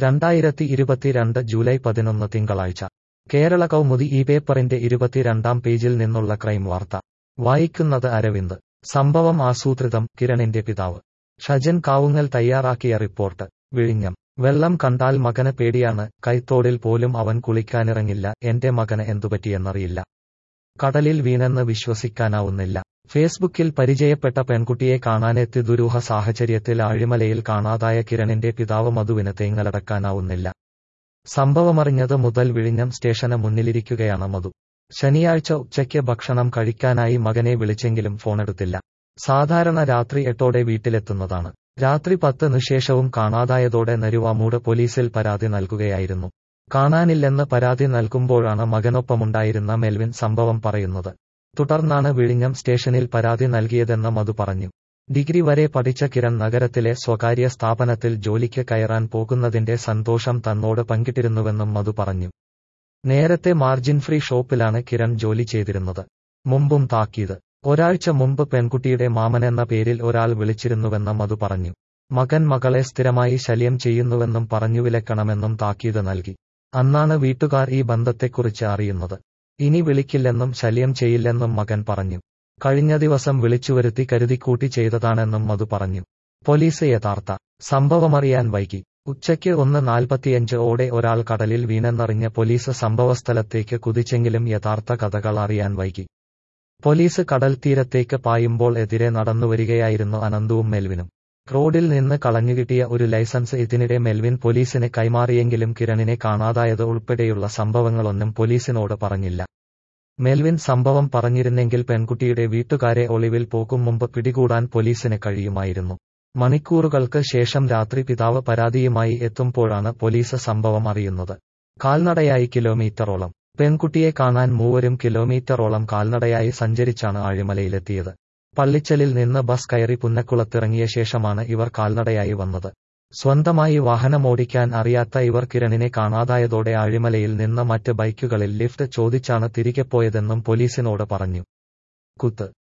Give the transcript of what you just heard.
രണ്ടായിരത്തി ഇരുപത്തിരണ്ട് ജൂലൈ പതിനൊന്ന് തിങ്കളാഴ്ച കേരള കൗമുദി ഈ പേപ്പറിന്റെ ഇരുപത്തിരണ്ടാം പേജിൽ നിന്നുള്ള ക്രൈം വാർത്ത വായിക്കുന്നത് അരവിന്ദ് സംഭവം ആസൂത്രിതം കിരണിന്റെ പിതാവ് ഷജൻ കാവുങ്ങൽ തയ്യാറാക്കിയ റിപ്പോർട്ട് വിഴിഞ്ഞം വെള്ളം കണ്ടാൽ മകന് പേടിയാണ് കൈത്തോടിൽ പോലും അവൻ കുളിക്കാനിറങ്ങില്ല എന്റെ മകന് എന്തുപറ്റിയെന്നറിയില്ല കടലിൽ വീണെന്ന് വിശ്വസിക്കാനാവുന്നില്ല ഫേസ്ബുക്കിൽ പരിചയപ്പെട്ട പെൺകുട്ടിയെ കാണാനെത്തി ദുരൂഹ സാഹചര്യത്തിൽ ആഴിമലയിൽ കാണാതായ കിരണിന്റെ പിതാവ് മധുവിന് തേങ്ങലടക്കാനാവുന്നില്ല സംഭവമറിഞ്ഞത് മുതൽ വിഴിഞ്ഞം സ്റ്റേഷന് മുന്നിലിരിക്കുകയാണ് മധു ശനിയാഴ്ച ഉച്ചയ്ക്ക് ഭക്ഷണം കഴിക്കാനായി മകനെ വിളിച്ചെങ്കിലും ഫോണെടുത്തില്ല സാധാരണ രാത്രി എട്ടോടെ വീട്ടിലെത്തുന്നതാണ് രാത്രി പത്തിന് ശേഷവും കാണാതായതോടെ നരുവാമൂട് പോലീസിൽ പരാതി നൽകുകയായിരുന്നു കാണാനില്ലെന്ന് പരാതി നൽകുമ്പോഴാണ് മകനൊപ്പമുണ്ടായിരുന്ന മെൽവിൻ സംഭവം പറയുന്നത് തുടർന്നാണ് വിഴിഞ്ഞം സ്റ്റേഷനിൽ പരാതി നൽകിയതെന്ന് മധു പറഞ്ഞു ഡിഗ്രി വരെ പഠിച്ച കിരൺ നഗരത്തിലെ സ്വകാര്യ സ്ഥാപനത്തിൽ ജോലിക്ക് കയറാൻ പോകുന്നതിന്റെ സന്തോഷം തന്നോട് പങ്കിട്ടിരുന്നുവെന്നും മധു പറഞ്ഞു നേരത്തെ മാർജിൻ ഫ്രീ ഷോപ്പിലാണ് കിരൺ ജോലി ചെയ്തിരുന്നത് മുമ്പും താക്കീത് ഒരാഴ്ച മുമ്പ് പെൺകുട്ടിയുടെ മാമനെന്ന പേരിൽ ഒരാൾ വിളിച്ചിരുന്നുവെന്ന് മധു പറഞ്ഞു മകൻ മകളെ സ്ഥിരമായി ശല്യം ചെയ്യുന്നുവെന്നും പറഞ്ഞു വിലക്കണമെന്നും താക്കീത് നൽകി അന്നാണ് വീട്ടുകാർ ഈ ബന്ധത്തെക്കുറിച്ച് അറിയുന്നത് ഇനി വിളിക്കില്ലെന്നും ശല്യം ചെയ്യില്ലെന്നും മകൻ പറഞ്ഞു കഴിഞ്ഞ ദിവസം വിളിച്ചുവരുത്തി കരുതിക്കൂട്ടി ചെയ്തതാണെന്നും മധു പറഞ്ഞു പോലീസ് യഥാർത്ഥ സംഭവമറിയാൻ വൈകി ഉച്ചയ്ക്ക് ഒന്ന് നാൽപ്പത്തിയഞ്ച് ഓടെ ഒരാൾ കടലിൽ വീണെന്നറിഞ്ഞ പോലീസ് സംഭവസ്ഥലത്തേക്ക് കുതിച്ചെങ്കിലും യഥാർത്ഥ കഥകൾ അറിയാൻ വൈകി പോലീസ് കടൽ തീരത്തേക്ക് പായുമ്പോൾ എതിരെ നടന്നുവരികയായിരുന്നു അനന്തുവും മെൽവിനും റോഡിൽ നിന്ന് കളഞ്ഞുകിട്ടിയ ഒരു ലൈസൻസ് ഇതിനിടെ മെൽവിൻ പോലീസിന് കൈമാറിയെങ്കിലും കിരണിനെ കാണാതായത് ഉൾപ്പെടെയുള്ള സംഭവങ്ങളൊന്നും പോലീസിനോട് പറഞ്ഞില്ല മെൽവിൻ സംഭവം പറഞ്ഞിരുന്നെങ്കിൽ പെൺകുട്ടിയുടെ വീട്ടുകാരെ ഒളിവിൽ പോകും മുമ്പ് പിടികൂടാൻ പോലീസിന് കഴിയുമായിരുന്നു മണിക്കൂറുകൾക്ക് ശേഷം രാത്രി പിതാവ് പരാതിയുമായി എത്തുമ്പോഴാണ് പോലീസ് സംഭവം അറിയുന്നത് കാൽനടയായി കിലോമീറ്ററോളം പെൺകുട്ടിയെ കാണാൻ മൂവരും കിലോമീറ്ററോളം കാൽനടയായി സഞ്ചരിച്ചാണ് ആഴിമലയിലെത്തിയത് പള്ളിച്ചലിൽ നിന്ന് ബസ് കയറി പുന്നക്കുളത്തിറങ്ങിയ ശേഷമാണ് ഇവർ കാൽനടയായി വന്നത് സ്വന്തമായി വാഹനമോടിക്കാൻ അറിയാത്ത ഇവർ കിരണിനെ കാണാതായതോടെ ആഴിമലയിൽ നിന്ന് മറ്റ് ബൈക്കുകളിൽ ലിഫ്റ്റ് ചോദിച്ചാണ് തിരികെ പോയതെന്നും പോലീസിനോട് പറഞ്ഞു കുത്ത്